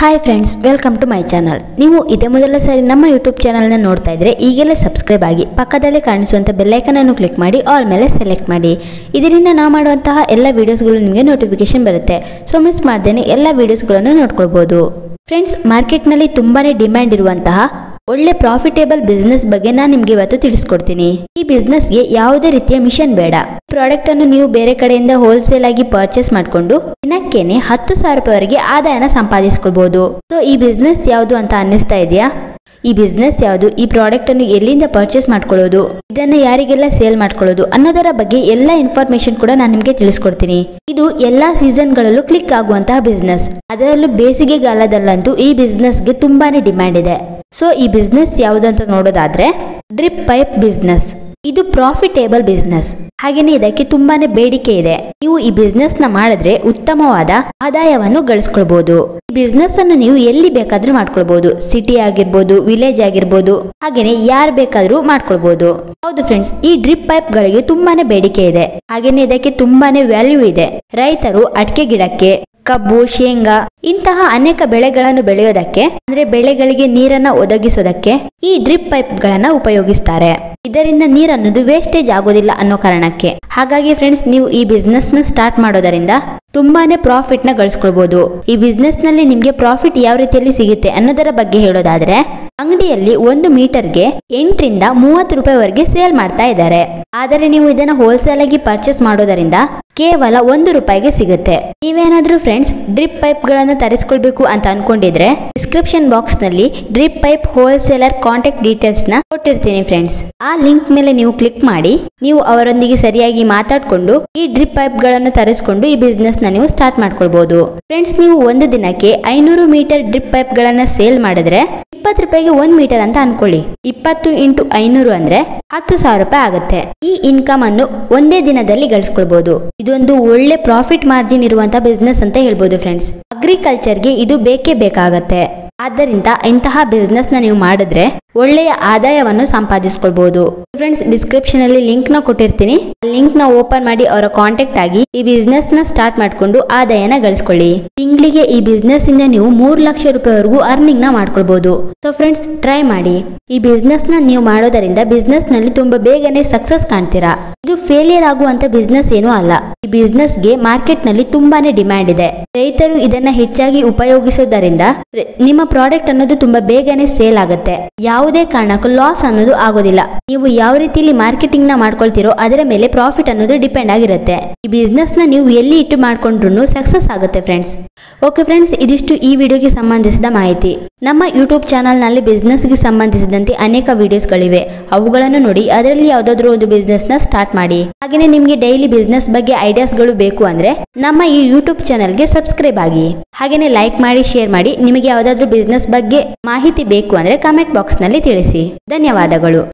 hi friends welcome to my channel ನೀವು ಇದೇ ಮೊದಲ ಸಾರಿ ನಮ್ಮ ಯೂಟ್ಯೂಬ್ ಚಾನಲ್ನ ನೋಡ್ತಾ ಇದ್ರೆ ಈಗಲೇ ಸಬ್ಸ್ಕ್ರೈಬ್ ಆಗಿ ಪಕ್ಕದಲ್ಲೇ ಕಾಣಿಸುವಂಥ ಬೆಲ್ಲೈಕನ್ ಅನ್ನು ಕ್ಲಿಕ್ ಮಾಡಿ ಆಲ್ ಮೇಲೆ ಸೆಲೆಕ್ಟ್ ಮಾಡಿ ಇದರಿಂದ ನಾವು ಮಾಡುವಂತಹ ಎಲ್ಲ ವೀಡಿಯೋಸ್ಗಳು ನಿಮಗೆ ನೋಟಿಫಿಕೇಶನ್ ಬರುತ್ತೆ ಸೊ ಮಿಸ್ ಮಾಡ್ದೇನೆ ಎಲ್ಲ ವೀಡಿಯೋಸ್ಗಳನ್ನು ನೋಡ್ಕೊಳ್ಬೋದು ಫ್ರೆಂಡ್ಸ್ ಮಾರ್ಕೆಟ್ನಲ್ಲಿ ತುಂಬಾನೇ ಡಿಮ್ಯಾಂಡ್ ಇರುವಂತಹ ಒಳ್ಳೆ ಪ್ರಾಫಿಟೇಬಲ್ ಬಿಸ್ನೆಸ್ ಬಗ್ಗೆ ನಾನು ನಿಮ್ಗೆ ಇವತ್ತು ತಿಳಿಸ್ಕೊಡ್ತೀನಿ ಈ ಬಿಸ್ನೆಸ್ಗೆ ಯಾವುದೇ ರೀತಿಯ ಮಿಷನ್ ಬೇಡ ಪ್ರಾಡಕ್ಟ್ ಅನ್ನು ನೀವು ಬೇರೆ ಕಡೆಯಿಂದ ಹೋಲ್ಸೇಲ್ ಆಗಿ ಪರ್ಚೇಸ್ ಮಾಡಿಕೊಂಡು ದಿನಕ್ಕೇನೆ ಹತ್ತು ಸಾವಿರ ರೂಪಾಯಿವರೆಗೆ ಆದಾಯನ ಸಂಪಾದಿಸ್ಕೊಳ್ಬಹುದು ಸೊ ಈ ಬಿಸ್ನೆಸ್ ಯಾವುದು ಅಂತ ಅನ್ನಿಸ್ತಾ ಇದೆಯಾ ಈ ಬಿಸ್ನೆಸ್ ಯಾವುದು ಈ ಪ್ರಾಡಕ್ಟ್ ಅನ್ನು ಎಲ್ಲಿಂದ ಪರ್ಚೇಸ್ ಮಾಡ್ಕೊಳ್ಳೋದು ಇದನ್ನ ಯಾರಿಗೆಲ್ಲ ಸೇಲ್ ಮಾಡ್ಕೊಳ್ಳೋದು ಅನ್ನೋದರ ಬಗ್ಗೆ ಎಲ್ಲ ಇನ್ಫಾರ್ಮೇಶನ್ ಕೂಡ ನಾನು ನಿಮಗೆ ತಿಳಿಸ್ಕೊಡ್ತೀನಿ ಇದು ಎಲ್ಲಾ ಸೀಸನ್ಗಳಲ್ಲೂ ಕ್ಲಿಕ್ ಆಗುವಂತಹ ಬಿಸ್ನೆಸ್ ಅದರಲ್ಲೂ ಬೇಸಿಗೆಗಾಲದಲ್ಲಂತೂ ಈ ಬಿಸ್ನೆಸ್ಗೆ ತುಂಬಾನೇ ಡಿಮ್ಯಾಂಡ್ ಇದೆ ಸೊ ಈ ಬಿಸ್ನೆಸ್ ಯಾವುದು ಅಂತ ನೋಡೋದಾದ್ರೆ ಡ್ರಿಪ್ ಪೈಪ್ ಬಿಸ್ನೆಸ್ ಇದು ಪ್ರಾಫಿಟೇಬಲ್ ಬಿಸ್ನೆಸ್ ಹಾಗೇನೆ ಇದಕ್ಕೆ ತುಂಬಾನೇ ಬೇಡಿಕೆ ಇದೆ ನೀವು ಈ ಬಿಸ್ನೆಸ್ ನ ಮಾಡಿದ್ರೆ ಉತ್ತಮವಾದ ಆದಾಯವನ್ನು ಗಳಿಸ್ಕೊಳ್ಬಹುದು ಈ ಬಿಸ್ನೆಸ್ ಅನ್ನು ನೀವು ಎಲ್ಲಿ ಬೇಕಾದ್ರೂ ಮಾಡ್ಕೊಳ್ಬಹುದು ಸಿಟಿ ಆಗಿರ್ಬೋದು ವಿಲೇಜ್ ಆಗಿರ್ಬೋದು ಹಾಗೇನೆ ಯಾರು ಬೇಕಾದ್ರೂ ಮಾಡ್ಕೊಳ್ಬಹುದು ಹೌದು ಫ್ರೆಂಡ್ಸ್ ಈ ಡ್ರಿಪ್ ಪೈಪ್ ಗಳಿಗೆ ತುಂಬಾನೇ ಬೇಡಿಕೆ ಇದೆ ಹಾಗೇನೆ ಇದಕ್ಕೆ ತುಂಬಾನೇ ವ್ಯಾಲ್ಯೂ ಇದೆ ರೈತರು ಅಡಿಕೆ ಗಿಡಕ್ಕೆ ಕಬ್ಬು ಶೇಂಗಾ ಇಂತಹ ಅನೇಕ ಬೆಳೆಗಳನ್ನು ಬೆಳೆಯೋದಕ್ಕೆ ಅಂದ್ರೆ ಬೆಳೆಗಳಿಗೆ ನೀರನ್ನ ಒದಗಿಸೋದಕ್ಕೆ ಈ ಡ್ರಿಪ್ ಪೈಪ್ ಗಳನ್ನ ಉಪಯೋಗಿಸ್ತಾರೆ ಇದರಿಂದ ನೀರ್ ಅನ್ನೋದು ವೇಸ್ಟೇಜ್ ಆಗೋದಿಲ್ಲ ಅನ್ನೋ ಕಾರಣಕ್ಕೆ ಹಾಗಾಗಿ ಫ್ರೆಂಡ್ಸ್ ನೀವು ಈ ಬಿಸ್ನೆಸ್ ನ ಸ್ಟಾರ್ಟ್ ಮಾಡೋದರಿಂದ ತುಂಬಾನೇ ಪ್ರಾಫಿಟ್ ನ ಗಳಿಸ್ಕೊಳ್ಬಹುದು ಈ ಬಿಸ್ನೆಸ್ ನಲ್ಲಿ ನಿಮ್ಗೆ ಪ್ರಾಫಿಟ್ ಯಾವ ರೀತಿಯಲ್ಲಿ ಸಿಗುತ್ತೆ ಅನ್ನೋದರ ಬಗ್ಗೆ ಹೇಳೋದಾದ್ರೆ ಅಂಗಡಿಯಲ್ಲಿ ಒಂದು ಮೀಟರ್ಗೆ ಎಂಟರಿಂದ ಮೂವತ್ತು ರೂಪಾಯಿವರೆಗೆ ಸೇಲ್ ಮಾಡ್ತಾ ಇದ್ದಾರೆ ಆದರೆ ನೀವು ಇದನ್ನ ಹೋಲ್ಸೇಲ್ ಆಗಿ ಪರ್ಚೇಸ್ ಮಾಡೋದರಿಂದ ಕೇವಲ ಒಂದು ರೂಪಾಯಿಗೆ ಸಿಗುತ್ತೆ ನೀವೇನಾದ್ರೂ ಫ್ರೆಂಡ್ಸ್ ಡ್ರಿಪ್ ಪೈಪ್ ಗಳನ್ನ ತರಿಸ್ಕೊಳ್ಬೇಕು ಅಂತ ಅನ್ಕೊಂಡಿದ್ರೆ ಡಿಸ್ಕ್ರಿಪ್ಷನ್ ಬಾಕ್ಸ್ ನಲ್ಲಿ drip pipe wholesaler contact details ನ ಕೊಟ್ಟಿರ್ತೀನಿ ಫ್ರೆಂಡ್ಸ್ ಆ ಲಿಂಕ್ ಮೇಲೆ ನೀವು ಕ್ಲಿಕ್ ಮಾಡಿ ನೀವು ಅವರೊಂದಿಗೆ ಸರಿಯಾಗಿ ಮಾತಾಡ್ಕೊಂಡು ಈ ಡ್ರಿಪ್ ಪೈಪ್ ಗಳನ್ನು ತರಿಸ್ಕೊಂಡು ಈ ಬಿಸ್ನೆಸ್ ನ ನೀವು ಸ್ಟಾರ್ಟ್ ಮಾಡ್ಕೊಳ್ಬಹುದು ಫ್ರೆಂಡ್ಸ್ ನೀವು ಒಂದು ದಿನಕ್ಕೆ ಐನೂರು ಮೀಟರ್ ಡ್ರಿಪ್ ಪೈಪ್ ಗಳನ್ನ ಸೇಲ್ ಮಾಡಿದ್ರೆ ಇಪ್ಪತ್ತು ರೂಪಾಯಿಗೆ ಒಂದ್ ಮೀಟರ್ ಅಂತ ಅನ್ಕೊಳ್ಳಿ ಇಪ್ಪತ್ತು ಇಂಟು ಐನೂರು ಅಂದ್ರೆ ಹತ್ತು ಸಾವಿರ ರೂಪಾಯಿ ಆಗುತ್ತೆ ಈ ಇನ್ಕಮ್ ಅನ್ನು ಒಂದೇ ದಿನದಲ್ಲಿ ಗಳಿಸ್ಕೊಳ್ಬಹುದು ಇದೊಂದು ಒಳ್ಳೆ ಪ್ರಾಫಿಟ್ ಮಾರ್ಜಿನ್ ಇರುವಂತಹ ಬಿಸ್ನೆಸ್ ಅಂತ ಹೇಳ್ಬೋದು ಫ್ರೆಂಡ್ಸ್ ಅಗ್ರಿಕಲ್ಚರ್ಗೆ ಇದು ಬೇಕೇ ಬೇಕಾಗತ್ತೆ ಆದ್ದರಿಂದ ಇಂತಹ ಬಿಸ್ನೆಸ್ ನ ನೀವು ಮಾಡಿದ್ರೆ ಒಳ್ಳೆಯ ಆದಾಯವನ್ನು ಸಂಪಾದಿಸ್ಕೊಳ್ಬಹುದು ಫ್ರೆಂಡ್ಸ್ ಡಿಸ್ಕ್ರಿಪ್ಷನ್ ಅಲ್ಲಿ ಲಿಂಕ್ ನ ಕೊಟ್ಟಿರ್ತೀನಿ ಲಿಂಕ್ ನ ಓಪನ್ ಮಾಡಿ ಅವರ ಕಾಂಟ್ಯಾಕ್ಟ್ ಆಗಿ ಈ ಬಿಸ್ನೆಸ್ ನ ಸ್ಟಾರ್ಟ್ ಮಾಡ್ಕೊಂಡು ಆದಾಯನ ಗಳಿಸ್ಕೊಳ್ಳಿ ತಿಂಗಳಿಗೆ ಈ ಬಿಸ್ನೆಸ್ ಇಂದ ನೀವು ಮೂರ್ ಲಕ್ಷ ರೂಪಾಯಿವರೆಗೂ ಅರ್ನಿಂಗ್ ನ ಮಾಡ್ಕೊಳ್ಬಹುದು ಸೊ ಫ್ರೆಂಡ್ಸ್ ಟ್ರೈ ಮಾಡಿ ಈ ಬಿಸ್ನೆಸ್ ನ ನೀವು ಮಾಡೋದರಿಂದ ಬಿಸ್ನೆಸ್ ನಲ್ಲಿ ತುಂಬಾ ಬೇಗನೆ ಸಕ್ಸಸ್ ಕಾಣ್ತೀರಾ ಇದು ಫೇಲಿಯರ್ ಆಗುವಂತ ಬಿಸ್ನೆಸ್ ಏನೂ ಅಲ್ಲ ಈ ಬಿಸ್ನೆಸ್ ಗೆ ಮಾರ್ಕೆಟ್ ನಲ್ಲಿ ತುಂಬಾನೇ ಡಿಮ್ಯಾಂಡ್ ಇದೆ ರೈತರು ಇದನ್ನ ಹೆಚ್ಚಾಗಿ ಉಪಯೋಗಿಸೋದರಿಂದ ರೆ- ನಿಮ್ಮ ಪ್ರಾಡಕ್ಟ್ ಅನ್ನೋದು ತುಂಬಾ ಬೇಗನೆ ಸೇಲ್ ಆಗುತ್ತೆ ಯಾವುದೇ ಕಾರಣಕ್ಕೂ ಲಾಸ್ ಅನ್ನೋದು ಆಗೋದಿಲ್ಲ ನೀವು ಯಾವ ರೀತಿಯಲ್ಲಿ ಮಾರ್ಕೆಟಿಂಗ್ ನ ಮಾಡ್ಕೊಳ್ತೀರೋ ಅದರ ಮೇಲೆ ಪ್ರಾಫಿಟ್ ಅನ್ನೋದು ಡಿಪೆಂಡ್ ಆಗಿರುತ್ತೆ ಈ ಬಿಸ್ನೆಸ್ ನ ನೀವು ಎಲ್ಲಿ ಇಟ್ಟು ಮಾಡ್ಕೊಂಡ್ರು ಸಕ್ಸಸ್ ಆಗುತ್ತೆ ಫ್ರೆಂಡ್ಸ್ ಓಕೆ ಫ್ರೆಂಡ್ಸ್ ಇದಿಷ್ಟು ಈ ವಿಡಿಯೋಗೆ ಸಂಬಂಧಿಸಿದ ಮಾಹಿತಿ ನಮ್ಮ ಯೂಟ್ಯೂಬ್ ಚಾನಲ್ನಲ್ಲಿ ಬಿಸ್ನೆಸ್ಗೆ ಸಂಬಂಧಿಸಿದಂತೆ ಅನೇಕ ವಿಡಿಯೋಸ್ಗಳಿವೆ ಅವುಗಳನ್ನು ನೋಡಿ ಅದರಲ್ಲಿ ಯಾವುದಾದ್ರೂ ಒಂದು ಬಿಸ್ನೆಸ್ ನ ಸ್ಟಾರ್ಟ್ ಮಾಡಿ ಹಾಗೆಯೇ ನಿಮಗೆ ಡೈಲಿ ಬಿಸ್ನೆಸ್ ಬಗ್ಗೆ ಐಡಿಯಾಸ್ಗಳು ಬೇಕು ಅಂದ್ರೆ ನಮ್ಮ ಈ ಯೂಟ್ಯೂಬ್ ಚಾನಲ್ಗೆ ಸಬ್ಸ್ಕ್ರೈಬ್ ಆಗಿ ಹಾಗೆಯೇ ಲೈಕ್ ಮಾಡಿ ಶೇರ್ ಮಾಡಿ ನಿಮಗೆ ಯಾವುದಾದ್ರೂ ಬಿಸ್ನೆಸ್ ಬಗ್ಗೆ ಮಾಹಿತಿ ಬೇಕು ಅಂದ್ರೆ ಕಮೆಂಟ್ ಬಾಕ್ಸ್ ನಲ್ಲಿ ತಿಳಿಸಿ ಧನ್ಯವಾದಗಳು